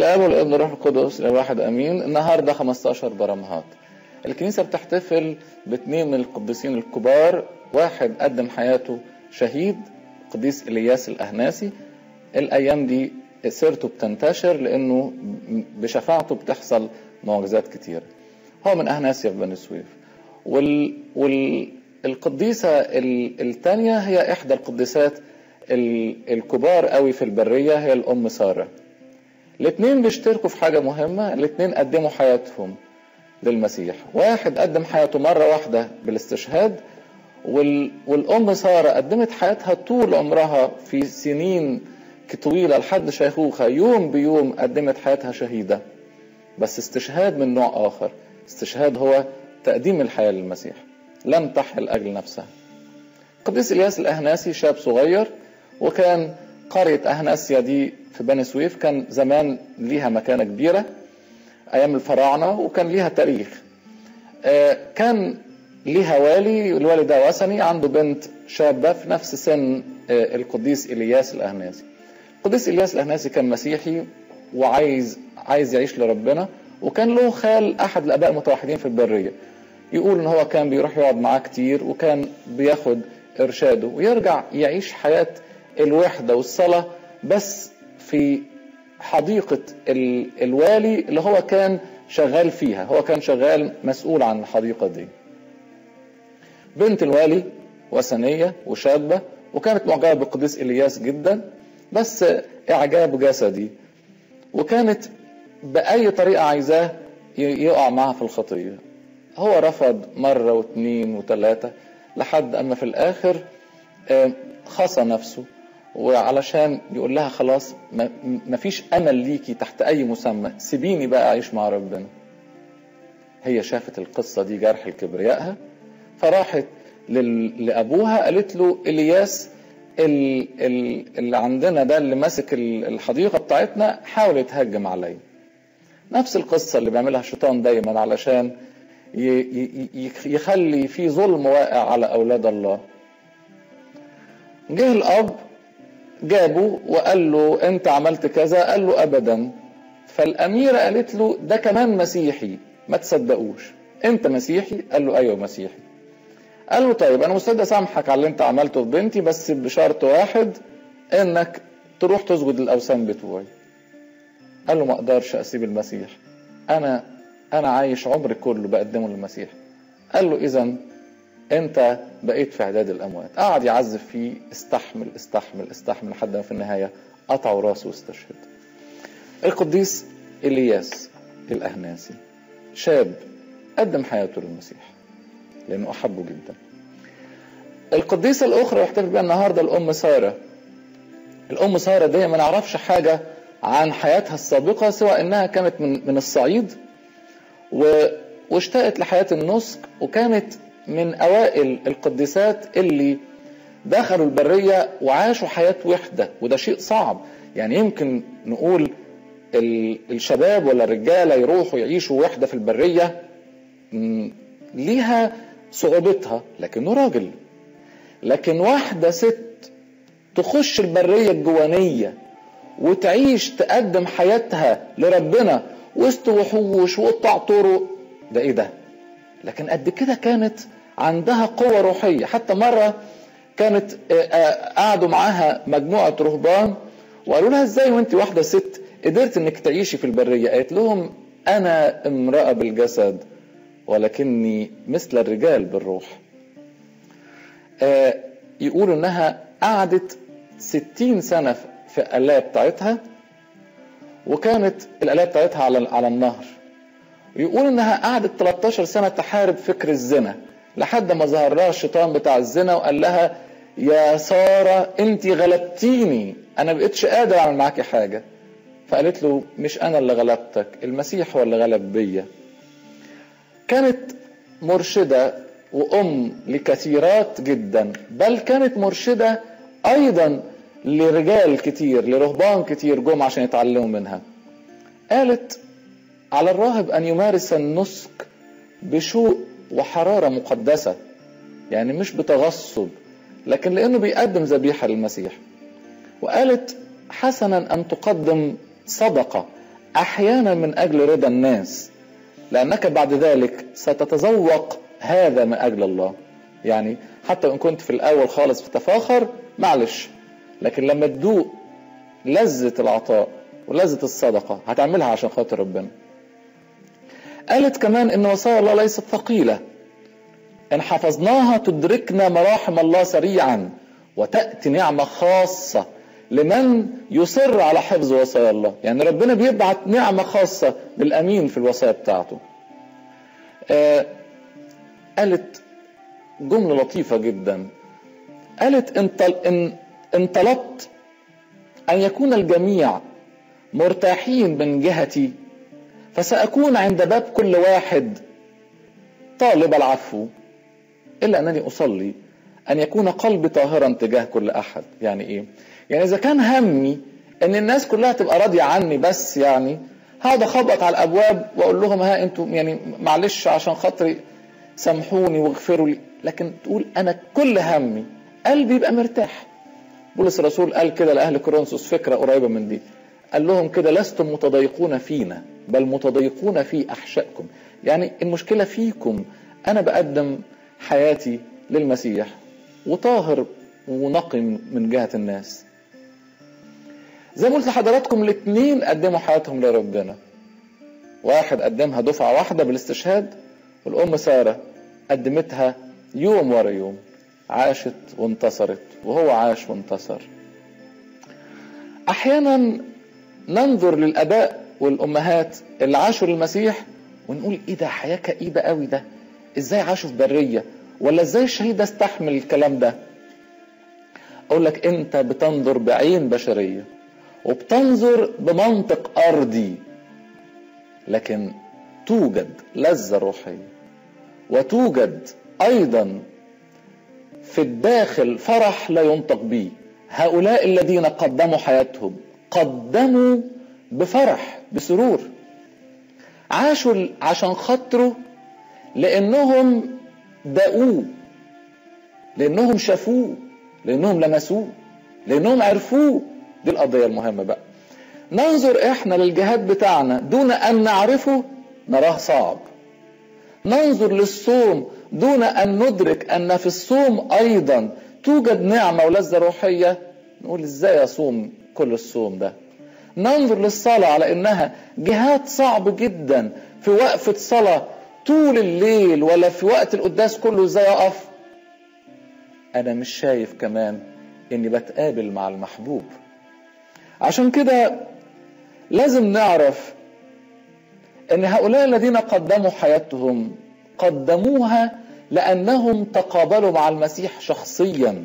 الاب والابن والروح القدس الواحد امين النهارده 15 برمهات الكنيسه بتحتفل باثنين من القديسين الكبار واحد قدم حياته شهيد قديس الياس الاهناسي الايام دي سيرته بتنتشر لانه بشفاعته بتحصل معجزات كتير هو من اهناسيا في بني سويف وال... والقديسه الثانيه هي احدى القديسات الكبار قوي في البريه هي الام ساره الاثنين بيشتركوا في حاجه مهمه الاثنين قدموا حياتهم للمسيح واحد قدم حياته مره واحده بالاستشهاد وال... والام ساره قدمت حياتها طول عمرها في سنين طويله لحد شيخوخه يوم بيوم قدمت حياتها شهيده بس استشهاد من نوع اخر استشهاد هو تقديم الحياه للمسيح لم تحيا لاجل نفسها قديس الياس الاهناسي شاب صغير وكان قريه اهناسيا دي في بني سويف كان زمان ليها مكانه كبيره ايام الفراعنه وكان ليها تاريخ كان ليها والي الوالي ده وثني عنده بنت شابه في نفس سن القديس الياس الاهناسي القديس الياس الاهناسي كان مسيحي وعايز عايز يعيش لربنا وكان له خال احد الاباء المتوحدين في البريه يقول ان هو كان بيروح يقعد معاه كتير وكان بياخد ارشاده ويرجع يعيش حياه الوحده والصلاه بس في حديقه الوالي اللي هو كان شغال فيها هو كان شغال مسؤول عن الحديقه دي بنت الوالي وثنيه وشابه وكانت معجبه بالقديس الياس جدا بس اعجاب جسدي وكانت باي طريقه عايزاه يقع معها في الخطيه هو رفض مره واثنين وثلاثه لحد اما في الاخر خصى نفسه وعلشان يقول لها خلاص ما فيش امل ليكي تحت اي مسمى سيبيني بقى اعيش مع ربنا هي شافت القصه دي جرح لكبريائها فراحت لابوها قالت له الياس اللي عندنا ده اللي ماسك الحديقه بتاعتنا حاول يتهجم عليا نفس القصه اللي بيعملها الشيطان دايما علشان يخلي في ظلم واقع على اولاد الله جه الاب جابه وقال له انت عملت كذا قال له ابدا فالاميره قالت له ده كمان مسيحي ما تصدقوش انت مسيحي قال له ايوه مسيحي قال له طيب انا مستعد اسامحك على اللي انت عملته في بنتي بس بشرط واحد انك تروح تسجد للاوثان بتوعي قال له ما اقدرش اسيب المسيح انا انا عايش عمري كله بقدمه للمسيح قال له اذا انت بقيت في اعداد الاموات قعد يعذب فيه استحمل استحمل استحمل لحد ما في النهايه قطعوا راسه واستشهد القديس الياس الاهناسي شاب قدم حياته للمسيح لانه احبه جدا القديسه الاخرى واحتفل بها النهارده الام ساره الام ساره دي ما نعرفش حاجه عن حياتها السابقه سوى انها كانت من من الصعيد و... واشتقت لحياه النسك وكانت من اوائل القديسات اللي دخلوا البريه وعاشوا حياه وحده وده شيء صعب يعني يمكن نقول الشباب ولا الرجاله يروحوا يعيشوا وحده في البريه ليها صعوبتها لكنه راجل لكن واحده ست تخش البريه الجوانيه وتعيش تقدم حياتها لربنا وسط وحوش وقطع طرق ده ايه ده لكن قد كده كانت عندها قوة روحية حتى مرة كانت قعدوا معاها مجموعة رهبان وقالوا لها ازاي وانت واحدة ست قدرت انك تعيشي في البرية قالت لهم انا امرأة بالجسد ولكني مثل الرجال بالروح يقولوا انها قعدت ستين سنة في الآلة بتاعتها وكانت الآلة بتاعتها على على النهر يقول انها قعدت 13 سنه تحارب فكر الزنا لحد ما ظهر لها الشيطان بتاع الزنا وقال لها يا ساره انت غلبتيني انا بقتش قادر اعمل معاكي حاجه فقالت له مش انا اللي غلبتك المسيح هو اللي غلب بيا كانت مرشده وام لكثيرات جدا بل كانت مرشده ايضا لرجال كتير لرهبان كتير جم عشان يتعلموا منها قالت على الراهب ان يمارس النسك بشوق وحراره مقدسه يعني مش بتغصب لكن لانه بيقدم ذبيحه للمسيح وقالت حسنا ان تقدم صدقه احيانا من اجل رضا الناس لانك بعد ذلك ستتذوق هذا من اجل الله يعني حتى ان كنت في الاول خالص بتفاخر معلش لكن لما تدوق لذة العطاء ولذة الصدقة هتعملها عشان خاطر ربنا قالت كمان ان وصايا الله ليست ثقيلة ان حفظناها تدركنا مراحم الله سريعا وتأتي نعمة خاصة لمن يصر على حفظ وصايا الله يعني ربنا بيبعت نعمة خاصة للأمين في الوصايا بتاعته آه قالت جملة لطيفة جدا قالت ان ان طلبت ان يكون الجميع مرتاحين من جهتي فسأكون عند باب كل واحد طالب العفو إلا أنني أصلي أن يكون قلبي طاهرا تجاه كل أحد يعني إيه؟ يعني إذا كان همي أن الناس كلها تبقى راضية عني بس يعني هقعد أخبط على الأبواب وأقول لهم ها أنتم يعني معلش عشان خاطري سامحوني واغفروا لي لكن تقول أنا كل همي قلبي يبقى مرتاح بولس الرسول قال كده لأهل كورنثوس فكرة قريبة من دي قال لهم كده لستم متضايقون فينا بل متضايقون في أحشائكم يعني المشكلة فيكم أنا بقدم حياتي للمسيح وطاهر ونقي من جهة الناس زي ما قلت لحضراتكم الاثنين قدموا حياتهم لربنا واحد قدمها دفعة واحدة بالاستشهاد والأم سارة قدمتها يوم ورا يوم عاشت وانتصرت وهو عاش وانتصر احيانا ننظر للاباء والامهات اللي عاشوا للمسيح ونقول ايه ده حياه كئيبه قوي ده ازاي عاشوا في بريه ولا ازاي الشهيد ده استحمل الكلام ده اقول لك انت بتنظر بعين بشريه وبتنظر بمنطق ارضي لكن توجد لذه روحيه وتوجد ايضا في الداخل فرح لا ينطق به هؤلاء الذين قدموا حياتهم قدموا بفرح بسرور عاشوا عشان خاطره لانهم دقوه لانهم شافوه لانهم لمسوه لانهم عرفوه دي القضيه المهمه بقى ننظر احنا للجهاد بتاعنا دون ان نعرفه نراه صعب ننظر للصوم دون ان ندرك ان في الصوم ايضا توجد نعمه ولذه روحيه نقول ازاي اصوم كل الصوم ده ننظر للصلاه على انها جهاد صعب جدا في وقفه صلاه طول الليل ولا في وقت القداس كله ازاي اقف انا مش شايف كمان اني بتقابل مع المحبوب عشان كده لازم نعرف ان هؤلاء الذين قدموا حياتهم قدموها لانهم تقابلوا مع المسيح شخصيا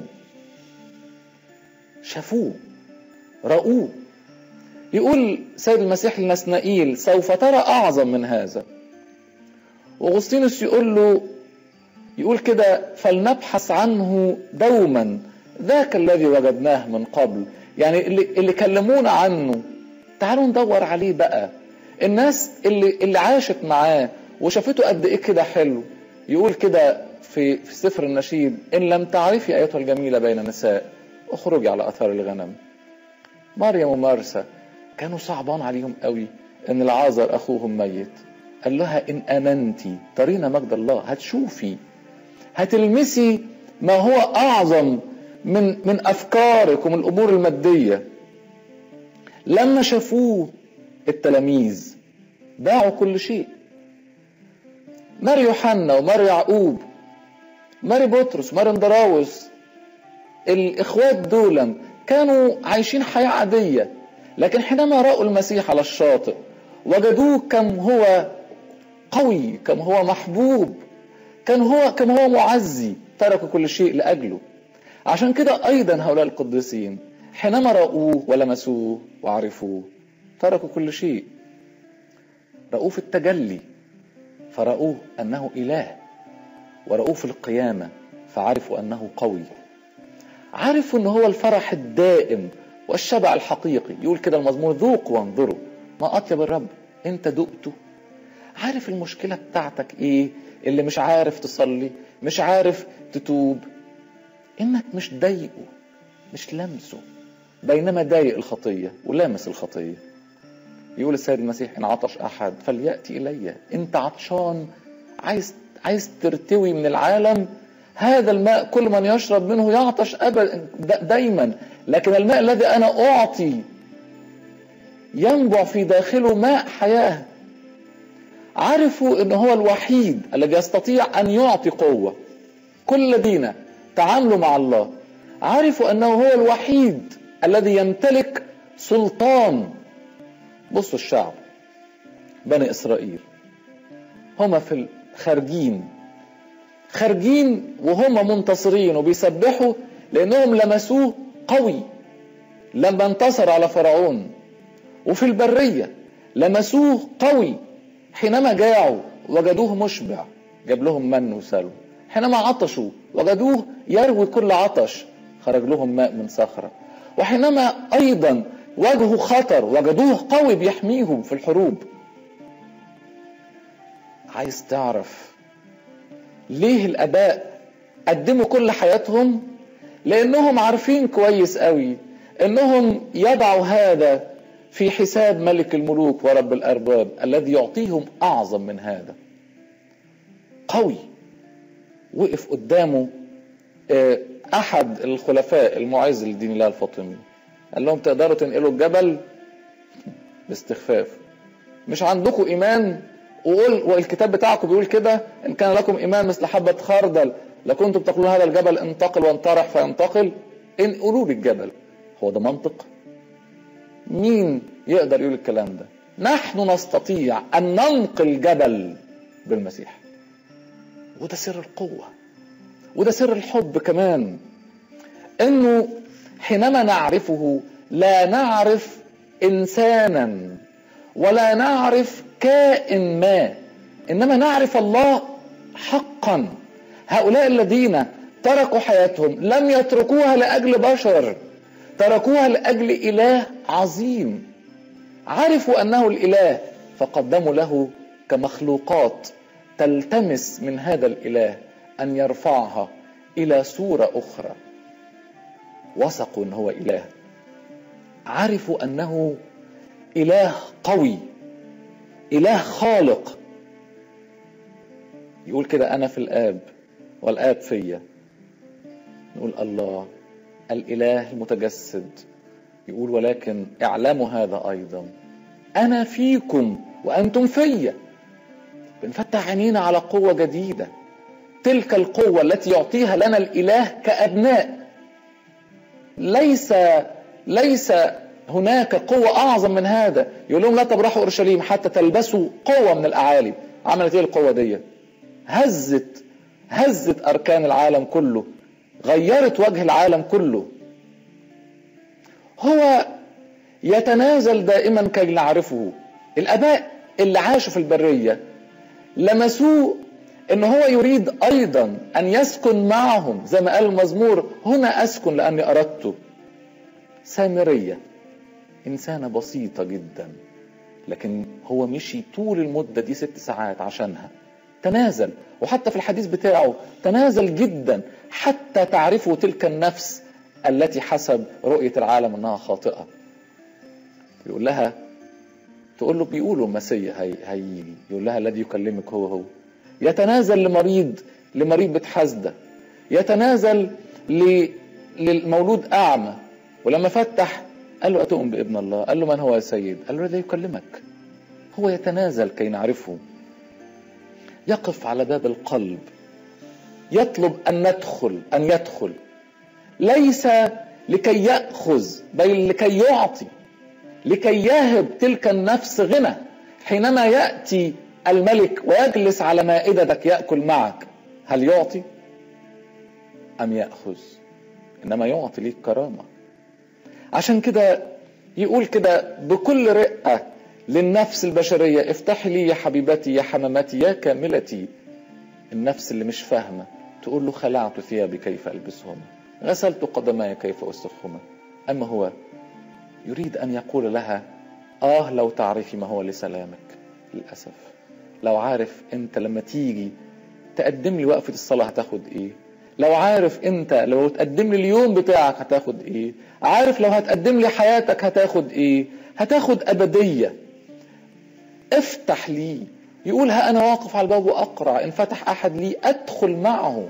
شافوه رأوه يقول سيد المسيح لنسنائيل سوف ترى اعظم من هذا واغسطينوس يقول له يقول كده فلنبحث عنه دوما ذاك الذي وجدناه من قبل يعني اللي, اللي كلمونا عنه تعالوا ندور عليه بقى الناس اللي اللي عاشت معاه وشافته قد ايه كده حلو يقول كده في في سفر النشيد ان لم تعرفي ايتها الجميله بين النساء اخرجي على اثار الغنم مريم ومارسا كانوا صعبان عليهم قوي ان العازر اخوهم ميت قال لها ان امنتي ترين مجد الله هتشوفي هتلمسي ما هو اعظم من من افكارك ومن الامور الماديه لما شافوه التلاميذ باعوا كل شيء ماري يوحنا وماري يعقوب ماري بطرس ماري اندراوس الاخوات دول كانوا عايشين حياه عاديه لكن حينما راوا المسيح على الشاطئ وجدوه كم هو قوي كم هو محبوب كان هو كم هو معزي تركوا كل شيء لاجله عشان كده ايضا هؤلاء القديسين حينما راوه ولمسوه وعرفوه تركوا كل شيء رأوه في التجلي فرأوه أنه إله ورأوه في القيامة فعرفوا أنه قوي عرفوا أنه هو الفرح الدائم والشبع الحقيقي يقول كده المزمور ذوقوا وانظروا ما أطيب الرب أنت دقته عارف المشكلة بتاعتك إيه اللي مش عارف تصلي مش عارف تتوب إنك مش ضايقه مش لامسه بينما ضايق الخطية ولامس الخطية يقول السيد المسيح ان عطش احد فلياتي الي انت عطشان عايز عايز ترتوي من العالم هذا الماء كل من يشرب منه يعطش ابدا دايما لكن الماء الذي انا اعطي ينبع في داخله ماء حياه عرفوا ان هو الوحيد الذي يستطيع ان يعطي قوه كل الذين تعاملوا مع الله عرفوا انه هو الوحيد الذي يمتلك سلطان بصوا الشعب بني اسرائيل هما في خارجين خارجين وهم منتصرين وبيسبحوا لانهم لمسوه قوي لما انتصر على فرعون وفي البريه لمسوه قوي حينما جاعوا وجدوه مشبع جاب لهم من وسلوى حينما عطشوا وجدوه يروي كل عطش خرج لهم ماء من صخره وحينما ايضا واجهوا خطر وجدوه قوي بيحميهم في الحروب عايز تعرف ليه الاباء قدموا كل حياتهم لانهم عارفين كويس قوي انهم يضعوا هذا في حساب ملك الملوك ورب الارباب الذي يعطيهم اعظم من هذا قوي وقف قدامه احد الخلفاء المعز لدين الله الفاطمي قال لهم تقدروا تنقلوا الجبل باستخفاف مش عندكم ايمان وقول والكتاب بتاعكم بيقول كده ان كان لكم ايمان مثل حبه خردل لكنتم تقولون هذا الجبل انتقل وانطرح فينتقل انقلوا بالجبل هو ده منطق مين يقدر يقول الكلام ده نحن نستطيع ان ننقل جبل بالمسيح وده سر القوه وده سر الحب كمان انه حينما نعرفه لا نعرف انسانا ولا نعرف كائن ما انما نعرف الله حقا هؤلاء الذين تركوا حياتهم لم يتركوها لاجل بشر تركوها لاجل اله عظيم عرفوا انه الاله فقدموا له كمخلوقات تلتمس من هذا الاله ان يرفعها الى صوره اخرى وثقوا ان هو اله عرفوا انه اله قوي اله خالق يقول كده انا في الاب والاب فيا نقول الله الاله المتجسد يقول ولكن اعلموا هذا ايضا انا فيكم وانتم فيا بنفتح عينينا على قوه جديده تلك القوه التي يعطيها لنا الاله كابناء ليس ليس هناك قوة أعظم من هذا يقول لهم لا تبرحوا أورشليم حتى تلبسوا قوة من الأعالي عملت إيه القوة دي هزت هزت أركان العالم كله غيرت وجه العالم كله هو يتنازل دائما كي نعرفه الآباء اللي عاشوا في البرية لمسوه ان هو يريد ايضا ان يسكن معهم زي ما قال المزمور هنا اسكن لاني اردت سامريه انسانه بسيطه جدا لكن هو مشي طول المده دي ست ساعات عشانها تنازل وحتى في الحديث بتاعه تنازل جدا حتى تعرفوا تلك النفس التي حسب رؤيه العالم انها خاطئه يقول لها تقول له بيقولوا مسيح هي هيجي يقول لها الذي يكلمك هو هو يتنازل لمريض لمريض بتحزده يتنازل ل... للمولود اعمى ولما فتح قال له اتؤمن بابن الله قال له من هو يا سيد قال له الذي يكلمك هو يتنازل كي نعرفه يقف على باب القلب يطلب ان ندخل ان يدخل ليس لكي ياخذ بل لكي يعطي لكي يهب تلك النفس غنى حينما ياتي الملك ويجلس على مائدتك ياكل معك هل يعطي ام ياخذ انما يعطي ليك كرامه عشان كده يقول كده بكل رقه للنفس البشريه افتحي لي يا حبيبتي يا حمامتي يا كاملتي النفس اللي مش فاهمه تقول له خلعت ثيابي كيف البسهما غسلت قدماي كيف اسخهما اما هو يريد ان يقول لها اه لو تعرفي ما هو لسلامك للاسف لو عارف انت لما تيجي تقدم لي وقفه الصلاه هتاخد ايه لو عارف انت لو تقدم لي اليوم بتاعك هتاخد ايه عارف لو هتقدم لي حياتك هتاخد ايه هتاخد ابديه افتح لي يقول ها انا واقف على الباب واقرع ان فتح احد لي ادخل معه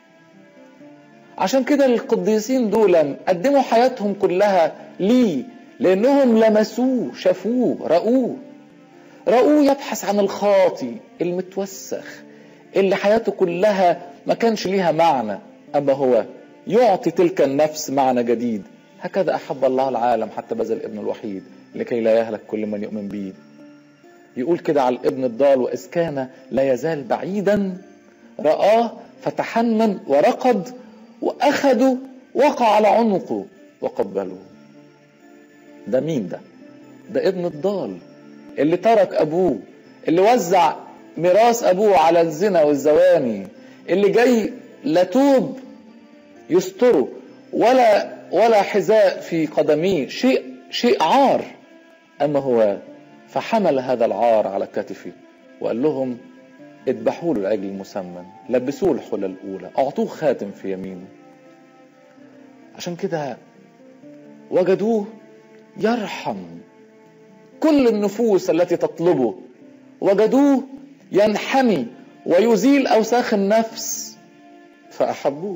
عشان كده القديسين دول قدموا حياتهم كلها ليه لانهم لمسوه شافوه رأوه رأوه يبحث عن الخاطي المتوسخ اللي حياته كلها ما كانش ليها معنى اما هو يعطي تلك النفس معنى جديد هكذا احب الله العالم حتى بذل ابن الوحيد لكي لا يهلك كل من يؤمن به يقول كده على الابن الضال واذ كان لا يزال بعيدا رآه فتحنن ورقد واخده وقع على عنقه وقبله ده مين ده ده ابن الضال اللي ترك ابوه اللي وزع ميراث ابوه على الزنا والزواني اللي جاي لا توب يستره ولا ولا حذاء في قدميه شيء شيء عار اما هو فحمل هذا العار على كتفه وقال لهم اذبحوا له العجل المسمن لبسوه الحلى الاولى اعطوه خاتم في يمينه عشان كده وجدوه يرحم كل النفوس التي تطلبه وجدوه ينحمي ويزيل اوساخ النفس فاحبوه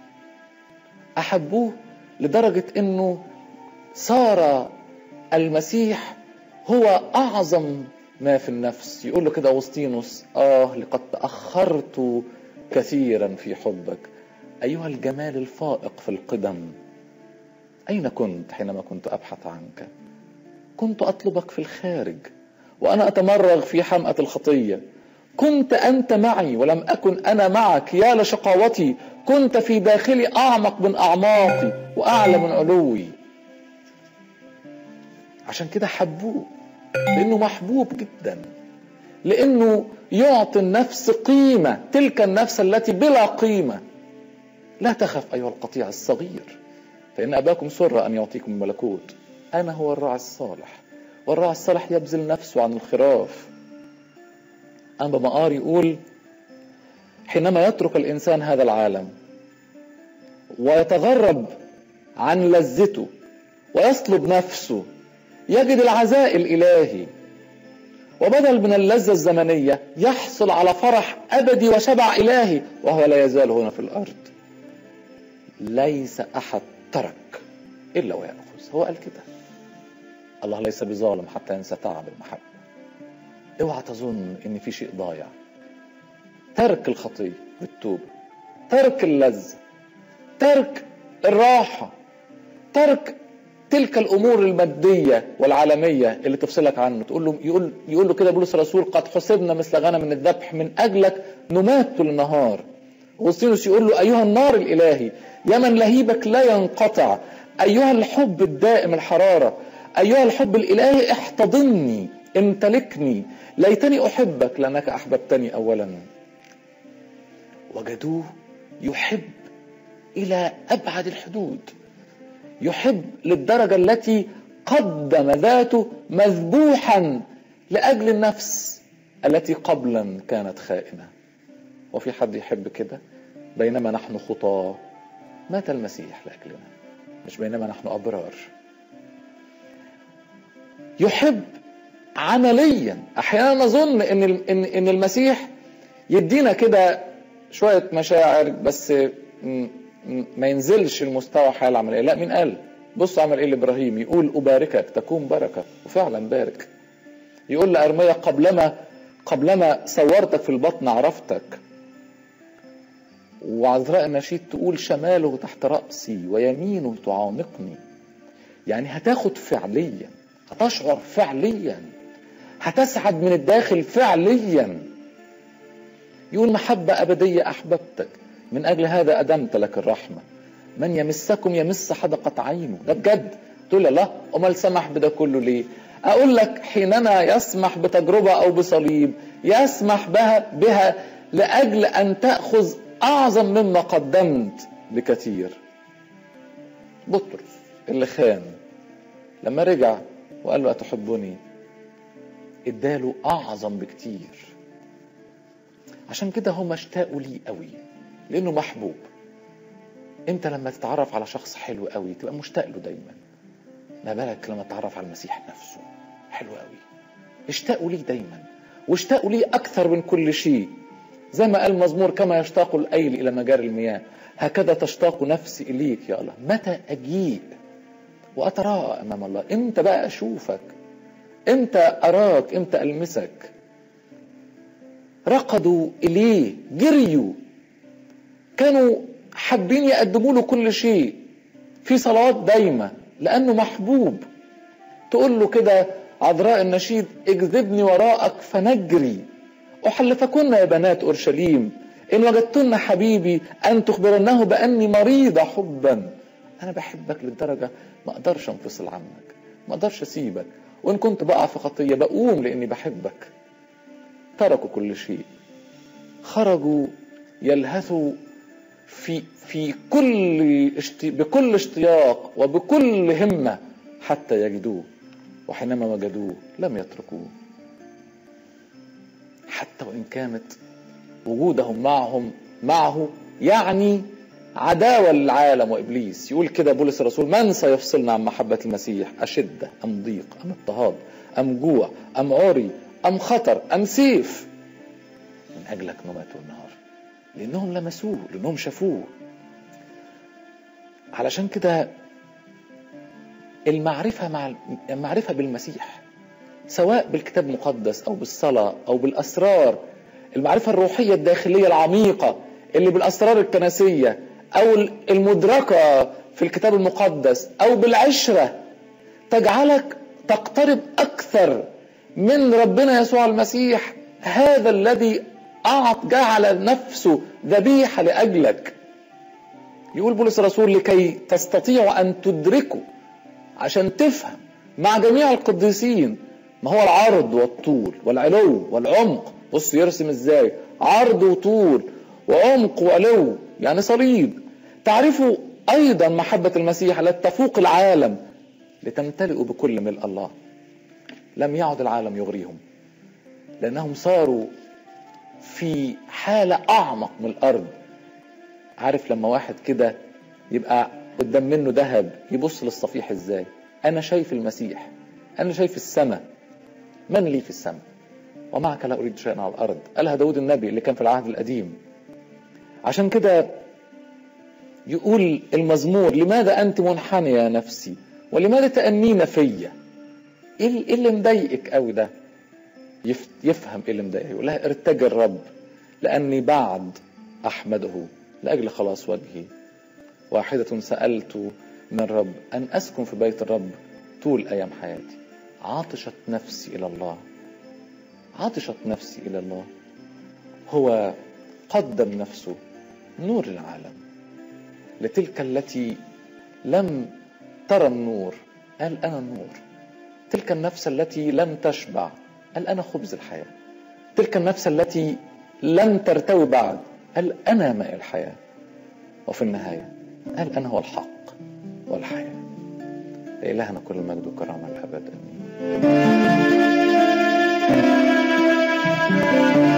احبوه لدرجه انه صار المسيح هو اعظم ما في النفس يقول له كده اغسطينوس اه لقد تاخرت كثيرا في حبك ايها الجمال الفائق في القدم اين كنت حينما كنت ابحث عنك كنت اطلبك في الخارج وانا اتمرغ في حمأة الخطيه كنت انت معي ولم اكن انا معك يا لشقاوتي كنت في داخلي اعمق من اعماقي واعلى من علوي عشان كده حبوه لانه محبوب جدا لانه يعطي النفس قيمه تلك النفس التي بلا قيمه لا تخف ايها القطيع الصغير فان اباكم سر ان يعطيكم الملكوت انا هو الراعي الصالح والراعي الصالح يبذل نفسه عن الخراف اما مقار يقول حينما يترك الانسان هذا العالم ويتغرب عن لذته ويصلب نفسه يجد العزاء الالهي وبدل من اللذه الزمنيه يحصل على فرح ابدي وشبع الهي وهو لا يزال هنا في الارض ليس احد ترك الا وياخذ هو قال كده الله ليس بظالم حتى ينسى تعب المحبه اوعى تظن ان في شيء ضايع ترك الخطيه بالتوبه ترك اللذه ترك الراحه ترك تلك الامور الماديه والعالميه اللي تفصلك عنه تقول له يقول يقول له كده بولس الرسول قد حسبنا مثل غنم من الذبح من اجلك نمات طول النهار اغسطينوس يقول له ايها النار الالهي يا من لهيبك لا ينقطع ايها الحب الدائم الحراره ايها الحب الالهي احتضني امتلكني ليتني احبك لانك احببتني اولا وجدوه يحب الى ابعد الحدود يحب للدرجه التي قدم ذاته مذبوحا لاجل النفس التي قبلا كانت خائنه وفي حد يحب كده بينما نحن خطاه مات المسيح لاجلنا مش بينما نحن ابرار يحب عمليا احيانا نظن ان ان ان المسيح يدينا كده شويه مشاعر بس ما ينزلش المستوى حياه العمليه لا مين قال بص عمل ايه لابراهيم يقول اباركك تكون بركه وفعلا بارك يقول لارميا قبلما قبلما صورتك في البطن عرفتك وعذراء النشيد تقول شماله تحت رأسي ويمينه تعانقني يعني هتاخد فعليا هتشعر فعليا هتسعد من الداخل فعليا يقول محبة أبدية أحببتك من أجل هذا أدمت لك الرحمة من يمسكم يمس حدقة عينه ده بجد تقول لا أمال سمح بده كله ليه أقول لك حينما يسمح بتجربة أو بصليب يسمح بها, بها لأجل أن تأخذ أعظم مما قدمت بكثير بطرس اللي خان لما رجع وقال له أتحبني اداله أعظم بكتير عشان كده هم اشتاقوا ليه قوي لأنه محبوب انت لما تتعرف على شخص حلو قوي تبقى مشتاق له دايما ما بالك لما تتعرف على المسيح نفسه حلو قوي اشتاقوا لي دايما واشتاقوا لي أكثر من كل شيء زي ما قال مزمور كما يشتاق الأيل إلى مجاري المياه هكذا تشتاق نفسي إليك يا الله متى أجيء وأتراءى أمام الله إمتى بقى أشوفك إمتى أراك إمتى ألمسك رقدوا إليه جريوا كانوا حابين يقدموا له كل شيء في صلوات دايمة لأنه محبوب تقول له كده عذراء النشيد اجذبني وراءك فنجري أحلفكن يا بنات أورشليم إن وجدتن حبيبي أن تخبرنه بأني مريضة حبا أنا بحبك للدرجة ما أقدرش أنفصل عنك ما أقدرش أسيبك وإن كنت بقع في خطية بقوم لأني بحبك تركوا كل شيء خرجوا يلهثوا في في كل اشتي بكل اشتياق وبكل همة حتى يجدوه وحينما وجدوه لم يتركوه حتى وإن كانت وجودهم معهم معه يعني عداوة للعالم وإبليس يقول كده بولس الرسول من سيفصلنا عن محبة المسيح أشدة أم ضيق أم اضطهاد أم جوع أم عري أم خطر أم سيف من أجلك نومات والنهار لأنهم لمسوه لأنهم شافوه علشان كده المعرفة مع المعرفة بالمسيح سواء بالكتاب المقدس أو بالصلاة أو بالأسرار المعرفة الروحية الداخلية العميقة اللي بالأسرار الكنسية أو المدركة في الكتاب المقدس أو بالعشرة تجعلك تقترب أكثر من ربنا يسوع المسيح هذا الذي أعط جعل نفسه ذبيحة لأجلك يقول بولس الرسول لكي تستطيعوا أن تدركوا عشان تفهم مع جميع القديسين ما هو العرض والطول والعلو والعمق بص يرسم ازاي عرض وطول وعمق وعلو يعني صليب تعرفوا ايضا محبة المسيح التي تفوق العالم لتمتلئوا بكل ملء الله لم يعد العالم يغريهم لانهم صاروا في حالة اعمق من الارض عارف لما واحد كده يبقى قدام منه ذهب يبص للصفيح ازاي انا شايف المسيح انا شايف السماء من لي في السماء ومعك لا اريد شيئا على الارض قالها داود النبي اللي كان في العهد القديم عشان كده يقول المزمور لماذا انت منحنيه يا نفسي ولماذا تأنين فيا ايه اللي مضايقك قوي ده يفهم ايه اللي مضايقه يقول لها ارتجي الرب لاني بعد احمده لاجل خلاص وجهي واحده سالت من الرب ان اسكن في بيت الرب طول ايام حياتي عاطشت نفسي الى الله عطشت نفسي الى الله هو قدم نفسه نور العالم لتلك التي لم ترى النور قال انا النور تلك النفس التي لم تشبع قال انا خبز الحياه تلك النفس التي لم ترتوي بعد قال انا ماء الحياه وفي النهايه قال انا هو الحق والحياه لإلهنا كل المجد والكرامه الابد امين